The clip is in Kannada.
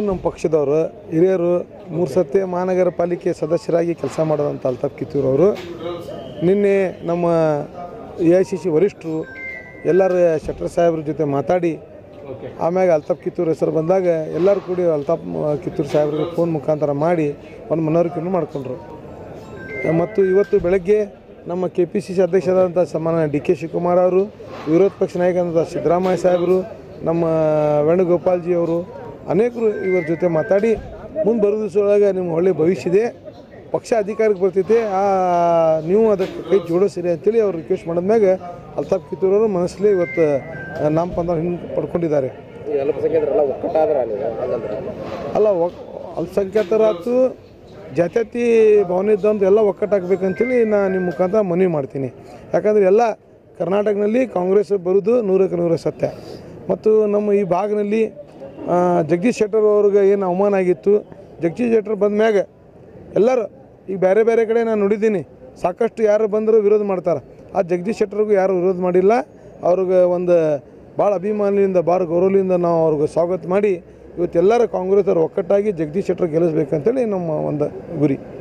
ನಮ್ಮ ಪಕ್ಷದವರು ಹಿರಿಯರು ಮೂರು ಸತಿ ಮಹಾನಗರ ಪಾಲಿಕೆ ಸದಸ್ಯರಾಗಿ ಕೆಲಸ ಮಾಡೋದಂತ ಅಲ್ತಾಫ್ ಕಿತ್ತೂರು ಅವರು ನಿನ್ನೆ ನಮ್ಮ ಎ ಐ ಸಿ ಸಿ ವರಿಷ್ಠರು ಎಲ್ಲರೂ ಶೆಟ್ಟರ್ ಸಾಹೇಬ್ರ ಜೊತೆ ಮಾತಾಡಿ ಆಮ್ಯಾಗ ಅಲ್ತಾಫ್ ಕಿತ್ತೂರು ಹೆಸರು ಬಂದಾಗ ಎಲ್ಲರೂ ಕೂಡಿ ಅಲ್ತಾಫ್ ಮ- ಕಿತ್ತೂರು ಸಾಹೇಬ್ರಿಗೆ ಫೋನ್ ಮುಖಾಂತರ ಮಾಡಿ ಒಂದು ಮನವರಿಕೆಯನ್ನು ಮಾಡಿಕೊಂಡ್ರು ಮತ್ತು ಇವತ್ತು ಬೆಳಗ್ಗೆ ನಮ್ಮ ಕೆ ಪಿ ಸಿ ಸಿ ಅಧ್ಯಕ್ಷರಾದಂಥ ಸನ್ಮಾನ್ಯ ಡಿ ಕೆ ಶಿವಕುಮಾರ್ ಅವರು ವಿರೋಧ ಪಕ್ಷ ನಾಯಕರಾದಂಥ ಸಿದ್ದರಾಮಯ್ಯ ಸಾಹೇಬರು ನಮ್ಮ ವೇಣುಗೋಪಾಲ್ಜಿ ಅವರು ಅನೇಕರು ಇವರ ಜೊತೆ ಮಾತಾಡಿ ಮುಂದೆ ಬರೋ ದಿವಸದೊಳಗೆ ನಿಮ್ಮ ಒಳ್ಳೆಯ ಭವಿಷ್ಯ ಇದೆ ಪಕ್ಷ ಅಧಿಕಾರಕ್ಕೆ ಬರ್ತೈತೆ ಆ ನೀವು ಅದಕ್ಕೆ ಕೈ ಜೋಡಿಸಿರಿ ಅಂತೇಳಿ ಅವ್ರು ರಿಕ್ವೆಸ್ಟ್ ಮಾಡಿದ್ಮ್ಯಾಗ ಅಲ್ತಾಫ್ ಕಿತ್ತೂರವರು ಮನಸ್ಸಲ್ಲಿ ಇವತ್ತು ನಾಮಪಂದ್ರ ಹಿಂದೆ ಪಡ್ಕೊಂಡಿದ್ದಾರೆ ಈ ಅಲ್ಪಸಂಖ್ಯಾತರೆಲ್ಲ ಒಕ್ಕಟ್ಟಾದ್ರ ನೀವು ಹಂಗಂದ್ರೆ ಅಲ್ಲ ಒಕ್ ಅಲ್ಪಸಂಖ್ಯಾತರಾತು ಜಾತ್ಯತಿ ಭವನ ಇದ್ದಂತ ಎಲ್ಲ ಒಕ್ಕಟ್ಟಾಗಬೇಕಂತೇಳಿ ನಾನು ನಿಮ್ಮ ಮುಖಾಂತರ ಮನವಿ ಮಾಡ್ತೀನಿ ಯಾಕಂದರೆ ಎಲ್ಲ ಕರ್ನಾಟಕದಲ್ಲಿ ಕಾಂಗ್ರೆಸ್ ಬರೋದು ನೂರಕ್ಕೆ ನೂರ ಸತ್ಯ ಮತ್ತು ನಮ್ಮ ಈ ಭಾಗದಲ್ಲಿ ಆ, ಜಗದೀಶ್ ಶೆಟ್ಟರ್ ಅವ್ರಿಗೆ ಏನು ಅವಮಾನ ಆಗಿತ್ತು ಜಗದೀಶ್ ಶೆಟ್ಟರ್ ಬಂದ ಮ್ಯಾಗ ಎಲ್ಲರೂ ಈಗ ಬೇರೆ ಬೇರೆ ಕಡೆ ನಾನು ನೋಡಿದ್ದೀನಿ ಸಾಕಷ್ಟು ಯಾರು ಬಂದರೂ ವಿರೋಧ ಮಾಡ್ತಾರೆ ಆ ಜಗದೀಶ್ ಶೆಟ್ಟರ್ಗೂ ಯಾರು ವಿರೋಧ ಮಾಡಿಲ್ಲ ಅವ್ರಿಗೆ ಒಂದು ಭಾಳ ಅಭಿಮಾನದಿಂದ ಭಾಳ ಗೌರವದಿಂದ ನಾವು ಅವ್ರಿಗೆ ಸ್ವಾಗತ ಮಾಡಿ ಇವತ್ತೆಲ್ಲರ ಕಾಂಗ್ರೆಸ್ ಅವರು ಒಕ್ಕಟ್ಟಾಗಿ ಜಗದೀಶ್ ಶೆಟ್ಟರ್ ಗೆಲ್ಲಿಸ್ಬೇಕಂತೇಳಿ ನಮ್ಮ ಒಂದು ಗುರಿ